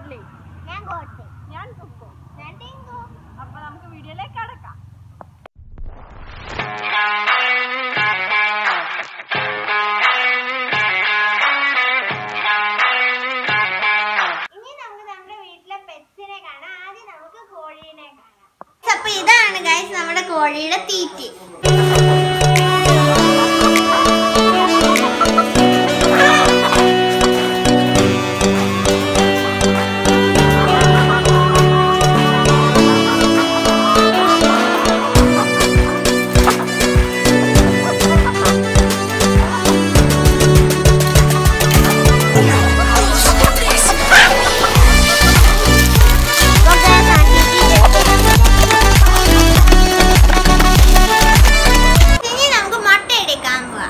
മുരളി ഞാൻ കോട്ടി ഞാൻ കുക്കു ഞാൻ ടിങ്കു അപ്പൊ നമുക്ക് വീഡിയോയിലേക്ക് കടക്കാം ഇനി നമുക്ക് നമ്മുടെ വീട്ടിലെ പെറ്റ്സിനെ കാണാം ആദ്യം നമുക്ക് കോഴീനെ കാണാം അപ്പൊ ഇതാണ് ഗൈസ് നമ്മുടെ കോഴിയുടെ തീറ്റി ഇനി നമുക്ക് മുട്ട എടുക്കാൻ പോവാം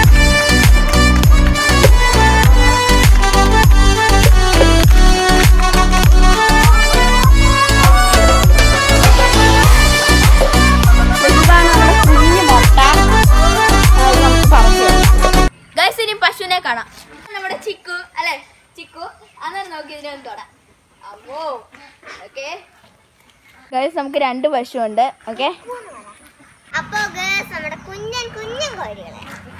ഇതാണ് നമ്മുടെ കുഞ്ഞു മുട്ട അത് നമുക്ക് പറിച്ചു ഗൈസ് ഇനി പശുവിനെ കാണാം നമ്മുടെ ചിക്കു അല്ലെ ചിക്കു അന്ന് നോക്കി ഇതിനെ ഒന്ന് തൊടാം അമ്മോ ഓക്കെ ഗൈസ് നമുക്ക് രണ്ട് പശു ഉണ്ട് ഓക്കെ അപ്പൊ ഗേൾസ് നമ്മുടെ കുഞ്ഞൻ കുഞ്ഞൻ കോഴികളെ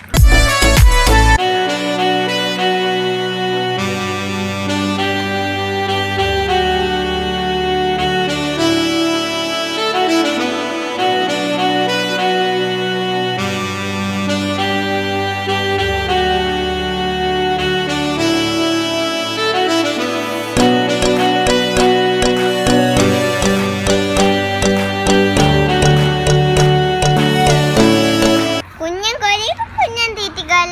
കുഞ്ഞൻ കോഴി കുഞ്ഞൻ തീറ്റികൾ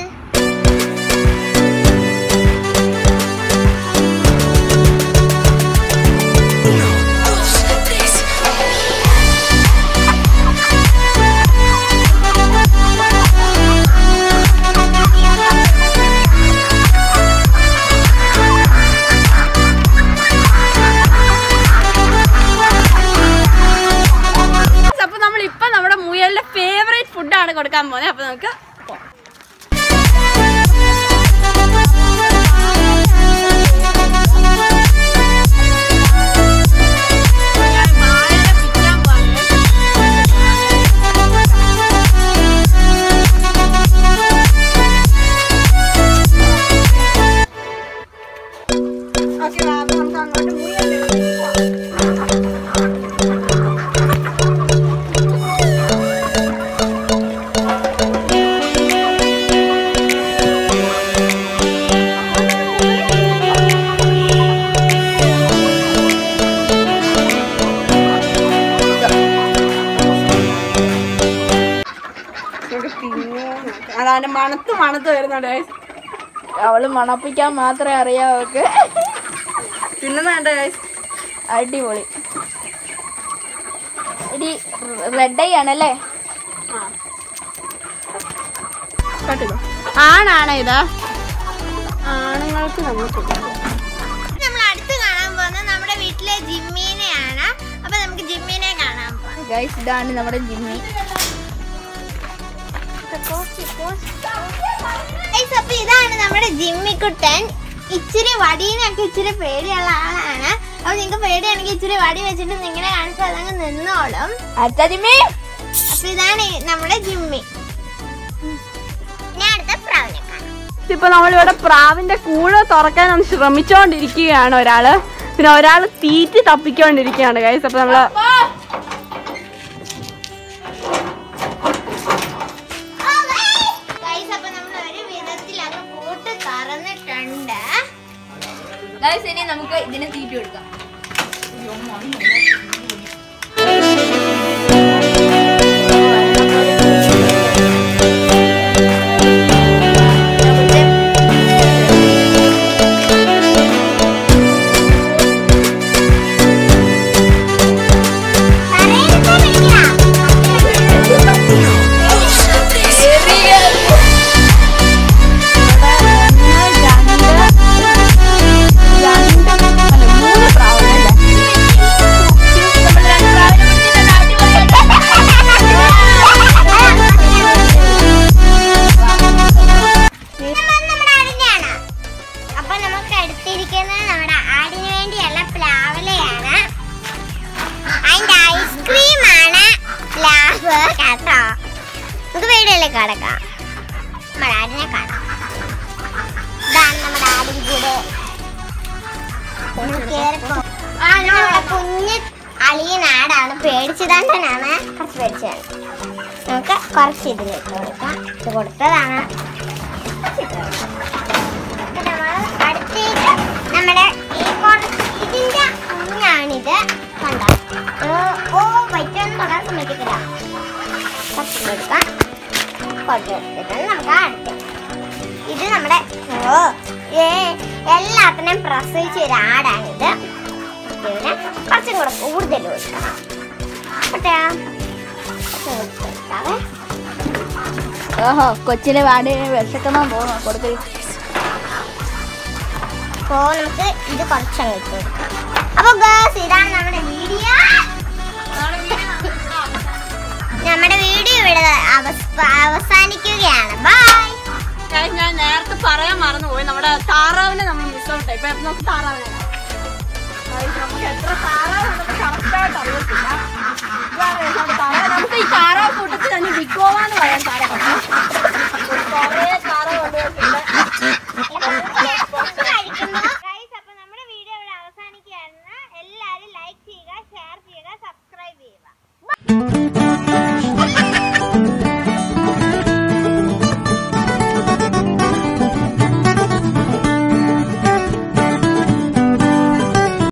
അപ്പൊ നമ്മൾ ഇപ്പൊ നമ്മുടെ മുയലിന്റെ ഫേവറേറ്റ് ഫുഡാണ് കൊടുക്കാൻ പോകുന്നത് അപ്പൊ നമുക്ക് പോവാം. ഞാൻ വാഴയില പിച്ചാൻ പോവാണ്. ഓക്കെ വാ, അപ്പൊ നമുക്ക് അങ്ങോട്ട് മുയലിന്റെ അടുത്തേക്ക് പോവാം. അതാണ് മണത്ത് മണത്ത് വരുന്നുണ്ട് guys. അവള് മണപ്പിക്കാൻ മാത്രമേ അറിയാവൂ അവൾക്ക് തിന്നുന്നുണ്ട് ഗൈസ് അടിപൊളി ഇടി റെഡ് ഐ ആണല്ലേ ആണാണ് ഇതാ ആണുങ്ങൾക്ക് നമ്മൾ കൊടുക്കും നമ്മൾ അടുത്ത് കാണാൻ പോകുന്നത് നമ്മുടെ വീട്ടിലെ ജിമ്മീനെയാണ് അപ്പൊ നമുക്ക് ജിമ്മീനെ കാണാൻ പോവാം ഗൈസ് ഇതാണ് നമ്മുടെ ജിമ്മി Guys, അപ്പൊ ഇതാണ് നമ്മുടെ ജിമ്മിക്കുട്ടൻ ഇച്ചിരി വടീനൊക്കെ ഇച്ചിരി പേടിയുള്ള ആളാണ് അപ്പൊ നിങ്ങക്ക് പേടിയാണെങ്കിൽ ഇച്ചിരി വടി വെച്ചിട്ട് നിങ്ങളെ കാണിച്ചാൽ അതങ്ങ് നിന്നോളും അടുത്ത ജിമ്മി അപ്പൊ ഇതാണ് ഈ നമ്മുടെ ജിമ്മി ഞാൻ അടുത്ത പ്രാവിനെ കാണാം ഇപ്പൊ നമ്മളിവിടെ പ്രാവിന്റെ കൂട് തുറക്കാൻ ഒന്ന് ശ്രമിച്ചോണ്ടിരിക്കുകയാണ് ഒരാള് പിന്നെ ഒരാള് തീറ്റി തപ്പിക്കൊണ്ടിരിക്കുകയാണ് ഗൈസ് അപ്പൊ നമ്മള് Guys, അപ്പൊ നമ്മൾ ഒരു വിധത്തിൽ അങ്ങ് കൂട്ട് തുറന്നിട്ടുണ്ട് ഗൈസ് ഇനി നമുക്ക് ഇതിന് തീറ്റി കൊടുക്കാം തറയിലിട്ടാ പിടിക്കണം. രണ്ട് അല്ല മൂന്ന് പ്രാവുകളല്ലേ കേട്ടോ നമുക്ക് വീഡിയോയിലേക്ക് കിടക്കാം നമ്മുടെ ആടിനെ കാണാം ഇതാണ് നമ്മുടെ ആടിൻ കൂടെ കേറിപ്പോ ആ നമ്മുടെ കുഞ്ഞ് അളിയനാടാണ് പേടിച്ചതാണ്ടാണ് കുറച്ച് പേടിച്ചതാണ് നമുക്ക് കുറച്ച് ഇതിൽ ഇട്ട് കൊടുക്കാം ഇത് കൊടുത്തതാണ് കുറച്ച് ഇട്ട് കൊടുക്കാം. ഇത് നമ്മള് അടുത്തേക്ക് നമ്മുടെ ഈ കുറച്ച് ഇതിന്റെ കുഞ്ഞാണിത് കണ്ടോ ഇത് ഓ വൈറ്റൊന്നും തൊടാൻ സമ്മതിക്കത്തില്ല കുറച്ച് ഇട്ട് കൊടുക്കാം കുറച്ച് എടുത്തിട്ട് നമുക്ക് അടുത്ത് ഇത് നമ്മുടെ ഓ ഏ എല്ലാത്തിനെയും പ്രസവിച്ച ഒരു ആടാണിത് ഇതിന് കുറച്ചും കൂടെ കൂടുതൽ കൊടുക്കണം കേട്ടോ കുറച്ചും കൂടി കൊടുക്കാവേ ഓഹോ കൊച്ചിനെ വാടി വിശക്കുന്ന പോകണം കൊടുക്കൽ അപ്പോൾ നമുക്ക് ഇത് കുറച്ചങ്ങ് ഇട്ട് കൊടുക്കാം അപ്പോൾ ഗേൾസ് ഇതാണ് നമ്മുടെ വീഡിയോ നമ്മുടെ വീഡിയോ ഇവിടെ അവസ്- അവസാനിക്കുകയാണ് ബൈ ഞാൻ നേരത്തെ പറയാൻ മറന്നുപോയി നമ്മുടെ താറാവിനെ നമ്മൾ മിസ് ഔട്ട് ഇപ്പൊ നമുക്ക് താറാവിനെ കാണാം. Guys, നമുക്ക് എത്ര താറാവുണ്ടെന്ന് കറക്റ്റായിട്ട് അറിയത്തില്ല ഇതാണ് നമ്മുടെ താറാവ്. നമുക്ക് ഈ താറാവ്